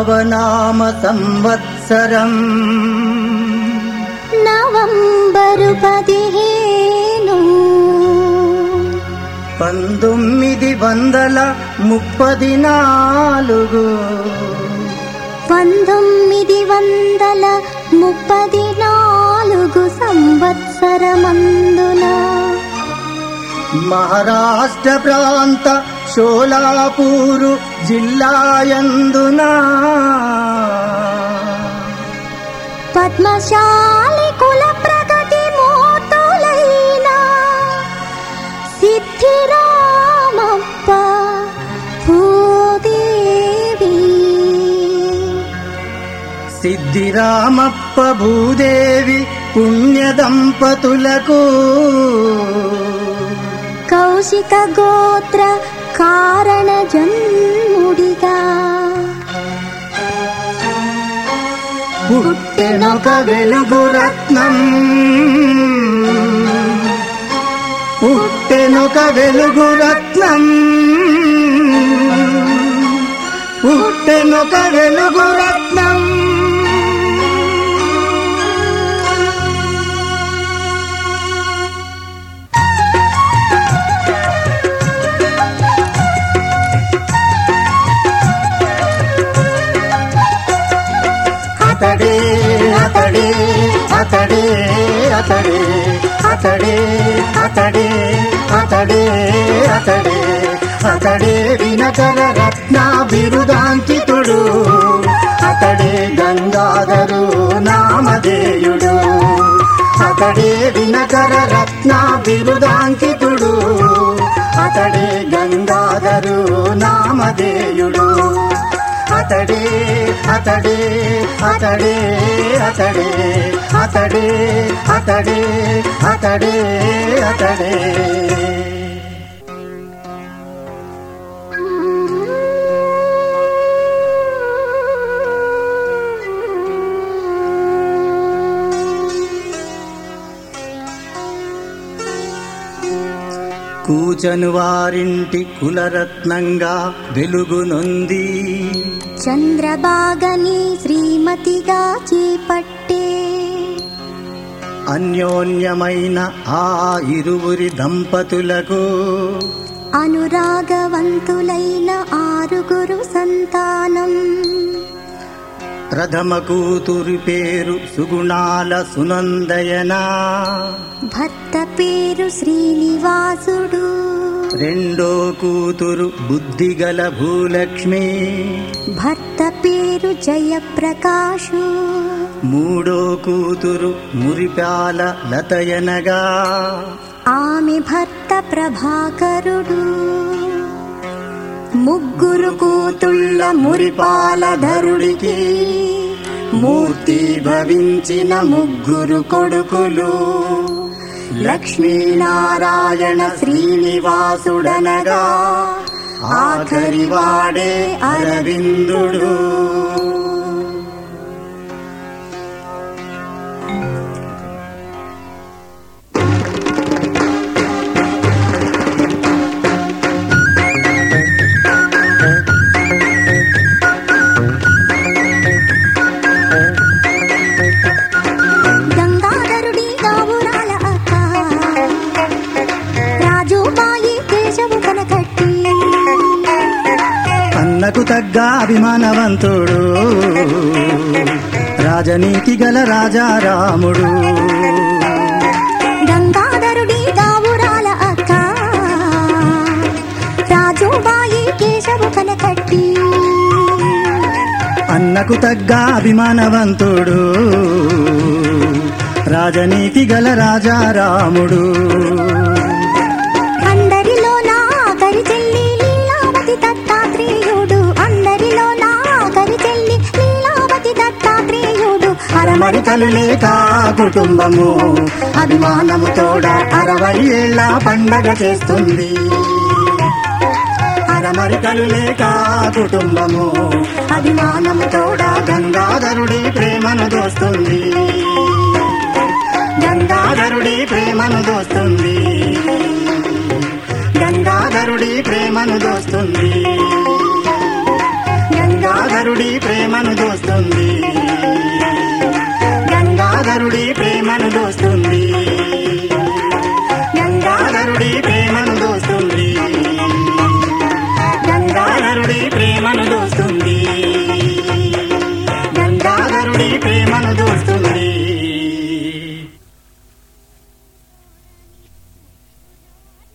ప్లవనామ సంవత్సరం నవంబరు పదిహేను పంతొమ్మిది వందల ముప్పది నాలుగు పంతొమ్మిది వందల ముప్పది నాలుగు సంవత్సరమందున మహారాష్ట్ర ప్రాంత షోలాపూరు జిల్లాయందున పద్మశాలి కుల ప్రగతి మూర్తులైన సిద్ధిరామప్ప భూదేవి సిద్ధిరామప్ప భూదేవి పుణ్య దంపతులకు కౌశిక గోత్ర కారణ జన్ముడిగా పుట్టెనొక వెలుగు రత్నం పుట్టెనొక వెలుగు రత్నం పుట్టెనొక వెలుగు రత్నం అతడే అతడే అతడే అతడే అతడే అతడే అతడే అతడే అతడే వినకర రత్న బిరుదాంకితుడు అతడే గంగాధరు నామధేయుడు అతడే వినకర రత్న బిరుదాంకితుడు అతడే గంగాధరు నామధేయుడు అతడే అతడే అతడే అతడే అతడే అతడే అతడే అతడే కూచను వారింటి కులరత్నంగా వెలుగునొంది చంద్రబాగని శ్రీమతిగా చేపట్టే అన్యోన్యమైన ఆ ఇరువురి దంపతులకు అనురాగవంతులైన ఆరుగురు సంతానం ప్రథమ కూతురి పేరు సుగుణాల సునందయన భర్త పేరు శ్రీనివాసుడు రెండో కూతురు బుద్ధిగల భూలక్ష్మి భర్త పేరు జయప్రకాశు మూడో కూతురు మురిపాల లతయనగా ఆమె భర్త ప్రభాకరుడు ముగ్గురు కూతుళ్ళ మురిపాలధరుడికి మూర్తి భవించిన ముగ్గురు కొడుకులు లక్ష్మీనారాయణ శ్రీనివాసుడనగా ఆఖరి వాడే అరవిందుడు గంగాధరుడి గావురాల అక్క రాజుబాయి కేశవు కనకట్టి అన్నకు తగ్గ అభిమానవంతుడు రాజనీతి గల రాజారాముడు గంగాధరుడి గావురాల అక్క రాజుబాయి కేశవు కనకట్టి అన్నకు తగ్గ అభిమానవంతుడు రాజనీతి గల రాజారాముడు అందరిలో నా కరి చెల్లి లీలావతి దత్తాత్రేయుడు అందరిలో నా కరి చెల్లి లీలావతి దత్తాత్రేయుడు అరమరి లేక కుటుంబము అభిమానముతోడ అరవై ఏళ్ళ పండగ చేస్తుంది అరమరికలు లేక కుటుంబము అభిమానముతోడ గంగాధరుడి ప్రేమను దోస్తుంది గంగాధరుడి ప్రేమను దోస్తుంది గంగాధరుడి ప్రేమను దోస్తుంది గంగాధరుడి గంగాధరుడి ప్రేమను దోస్తుంది గంగాధరుడి ప్రేమ